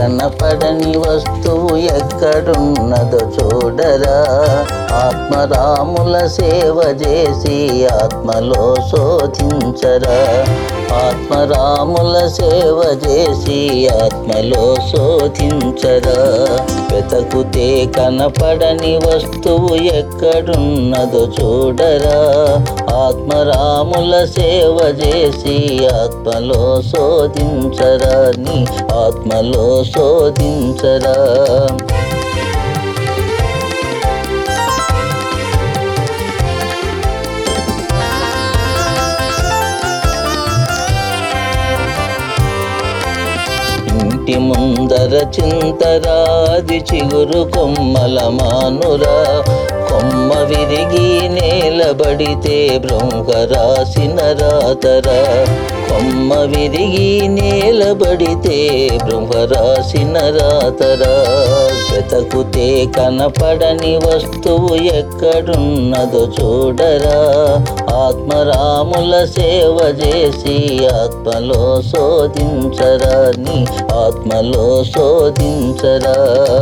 కనపడని వస్తువు ఎక్కడున్నదో చూడరా ఆత్మరాముల సేవ చేసి ఆత్మలో శోధించరా ఆత్మరాముల సేవ చేసి ఆత్మలో శోధించరా వెతకుతే కనపడని వస్తువు ఎక్కడున్నదో చూడరా ఆత్మరాముల సేవ చేసి ఆత్మలో శోధించరా నీ ఆత్మలో శోధించరా ఇంటి ముందర చింతరాది చిగురు కొమ్మల మానురా కొమ్మ విరిగి నేలబడితే బ్రహ్మ రాసిన రాతరా కొమ్మ విరిగి నేలబడితే బ్రహ్మ రాసిన రాతరా వెతకుతే కనపడని వస్తువు ఎక్కడున్నదో చూడరా ఆత్మరాముల సేవ చేసి ఆత్మలో శోధించరా నీ ఆత్మలో శోధించరా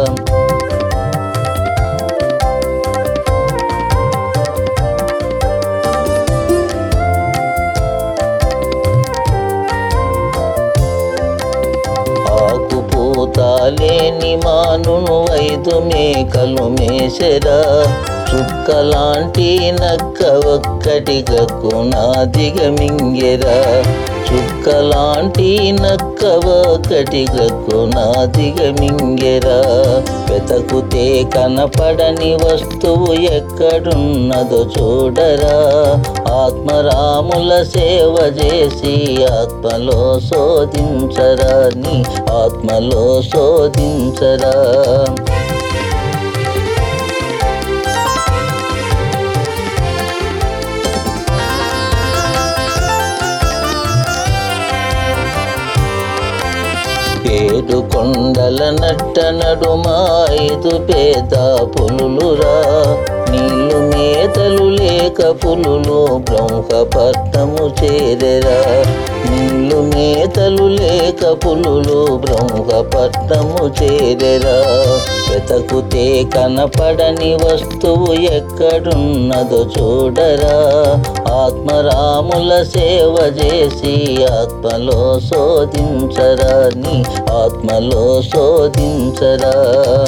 ఆకు పూతాలేని మానును ఐదు మేకలు మేసెరా చుక్కలాంటి నక్క ఒక్కటి గక్కునా దిగమింగెరా చుక్కలాంటి నక్క ఒక్కటి గక్కునా దిగమింగెరా వెతకుతే కనపడని వస్తువు ఎక్కడున్నదో చూడరా ఆత్మరాముల సేవ చేసి ఆత్మలో శోధించరా నీ ఆత్మలో శోధించరా ఏడు కొండల నట్ట నడుమా ఐదు పేద పులులురా నీళ్లు మేతలు లేక పులులు బ్రహ్మపట్నము చేరెరా నీళ్లు మేతలు లేక పులులు బ్రహ్మపట్నము చేరెరా వెతకుతే కనపడని వస్తువు ఎక్కడున్నదో చూడరా ఆత్మరాముల సేవ చేసి ఆత్మలో శోధించరా నీ ఆత్మలో శోధించరా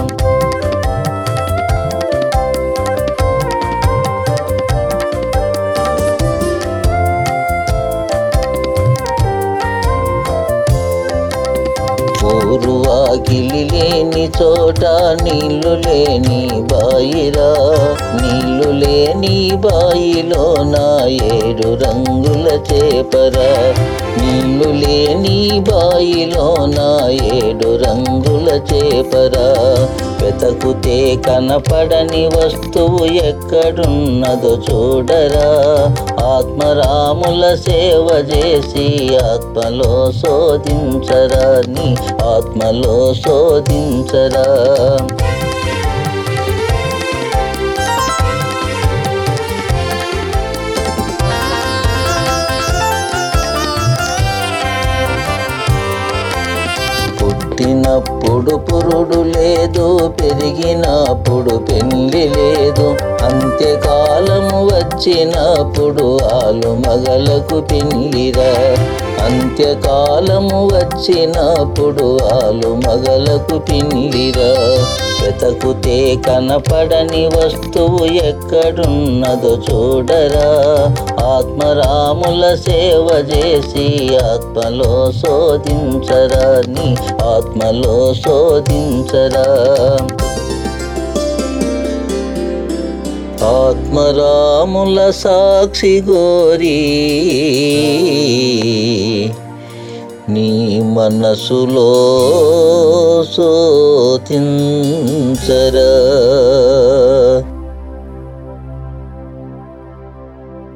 ఊరు వాకిలి లేని చోట నీళ్లు లేని బాయిరా నీళ్లు లేని బాయిలో నా ఏడు రంగుల చేపరా నీళ్లు లేని బాయిలో నా ఏడు రంగుల చేపరా వెతకుతే కనపడని వస్తువు ఎక్కడున్నదో చూడరా ఆత్మరాముల సేవ చేసి ఆత్మలో శోధించరా నీ ఆత్మలో శోధించరా పుట్టినప్పుడు పురుడు లేదు పెరిగినప్పుడు పెళ్లి లేదు అంత్యకాలము వచ్చినప్పుడు ఆలు మగలకు పెళ్లిరా అంత్యకాలము వచ్చినప్పుడు ఆలు మగలకు పిండిరా వెతకుతే కనపడని వస్తువు ఎక్కడున్నదో చూడరా ఆత్మరాముల సేవ చేసి ఆత్మలో శోధించరా నీ ఆత్మలో శోధించరా ఆత్మరాముల సాక్షి గోరి నీ మనసులో శోధించరా